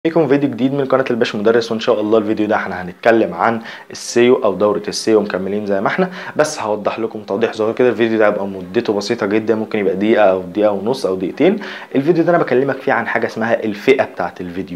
ليكم فيديو جديد من قناة الباشا مدرس وان شاء الله الفيديو ده احنا هنتكلم عن السيو او دورة السيو مكملين زي ما احنا بس هوضح لكم توضيح صغير كده الفيديو ده هيبقى مدته بسيطة جدا ممكن يبقى دقيقة او دقيقة ونص او دقيقتين الفيديو ده انا بكلمك فيه عن حاجة اسمها الفئة بتاعت الفيديو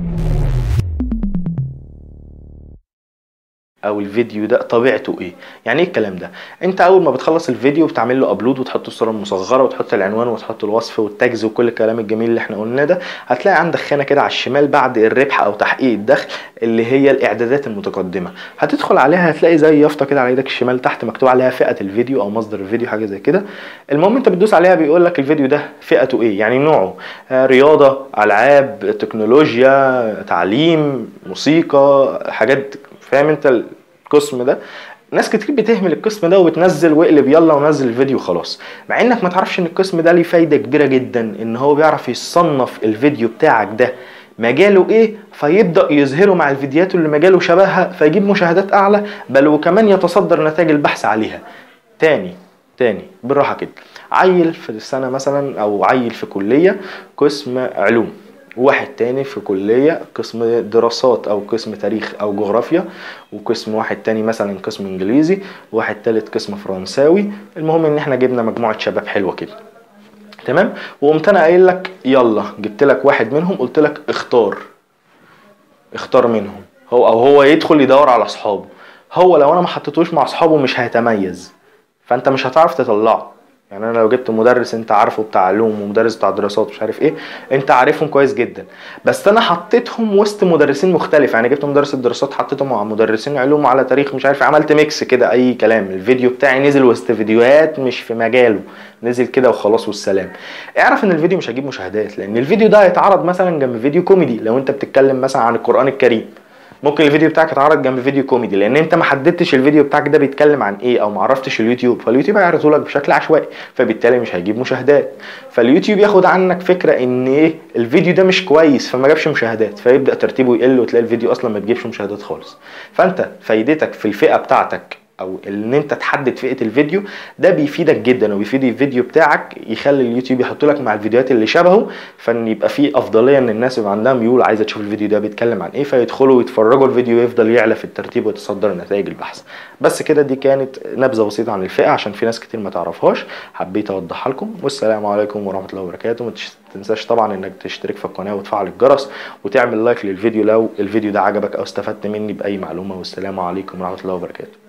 او الفيديو ده طبيعته ايه يعني ايه الكلام ده انت اول ما بتخلص الفيديو بتعمل له ابلود وتحط الصوره المصغره وتحط العنوان وتحط الوصف والتاجز وكل الكلام الجميل اللي احنا قلناه ده هتلاقي عندك خانه كده على الشمال بعد الربح او تحقيق الدخل اللي هي الاعدادات المتقدمه هتدخل عليها هتلاقي زي يافطه كده على ايدك الشمال تحت مكتوب عليها فئه الفيديو او مصدر الفيديو حاجه زي كده المهم انت بتدوس عليها بيقول لك الفيديو ده فئته ايه يعني نوعه آه، رياضه العاب تكنولوجيا تعليم موسيقى حاجات فاهم انت القسم ده ناس كتير بتهمل القسم ده وبتنزل واقلب يلا ونزل الفيديو خلاص مع انك ما تعرفش ان القسم ده ليه فايده كبيره جدا ان هو بيعرف يصنف الفيديو بتاعك ده مجاله ايه فيبدا يظهره مع الفيديوهات اللي مجاله شبهها فيجيب مشاهدات اعلى بل وكمان يتصدر نتائج البحث عليها تاني تاني بالراحه كده عيل في السنه مثلا او عيل في كليه قسم علوم واحد تاني في كلية قسم دراسات أو قسم تاريخ أو جغرافيا وقسم واحد تاني مثلا قسم إنجليزي واحد تالت قسم فرنساوي المهم إن إحنا جبنا مجموعة شباب حلوة كده تمام وقمت أنا قايل لك يلا جبت لك واحد منهم قلت لك اختار اختار منهم هو أو هو يدخل يدور على أصحابه هو لو أنا ما حطيتوش مع أصحابه مش هيتميز فأنت مش هتعرف تطلعه يعني انا لو جبت مدرس انت عارفه بتاع علوم ومدرس بتاع دراسات مش عارف ايه انت عارفهم كويس جدا بس انا حطيتهم وسط مدرسين مختلف يعني جبت مدرس الدراسات حطيتهم مع مدرسين علوم على تاريخ مش عارف عملت ميكس كده اي كلام الفيديو بتاعي نزل وسط فيديوهات مش في مجاله نزل كده وخلاص والسلام اعرف ان الفيديو مش هيجيب مشاهدات لان الفيديو ده هيتعرض مثلا جنب فيديو كوميدي لو انت بتتكلم مثلا عن القران الكريم ممكن الفيديو بتاعك يتعرض جنب فيديو كوميدي لان انت ما حددتش الفيديو بتاعك ده بيتكلم عن ايه او ما عرفتش اليوتيوب فاليوتيوب هيعرضه لك بشكل عشوائي فبالتالي مش هيجيب مشاهدات فاليوتيوب ياخد عنك فكره ان ايه الفيديو ده مش كويس فما جابش مشاهدات فيبدا ترتيبه يقل وتلاقي الفيديو اصلا ما تجيبش مشاهدات خالص فانت فايدتك في الفئه بتاعتك او ان انت تحدد فئه الفيديو ده بيفيدك جدا وبيفيد الفيديو بتاعك يخلي اليوتيوب يحط لك مع الفيديوهات اللي شبهه فان يبقى في افضليه ان الناس يبقى عندها ميول عايزه تشوف الفيديو ده بيتكلم عن ايه فيدخلوا ويتفرجوا الفيديو يفضل يعلى في الترتيب ويتصدر نتائج البحث بس كده دي كانت نبذه بسيطه عن الفئه عشان في ناس كتير ما تعرفهاش حبيت اوضحها لكم والسلام عليكم ورحمه الله وبركاته ما تنساش طبعا انك تشترك في القناه وتفعل الجرس وتعمل لايك للفيديو لو الفيديو ده عجبك او استفدت مني باي معلومه والسلام عليكم ورحمه الله وبركاته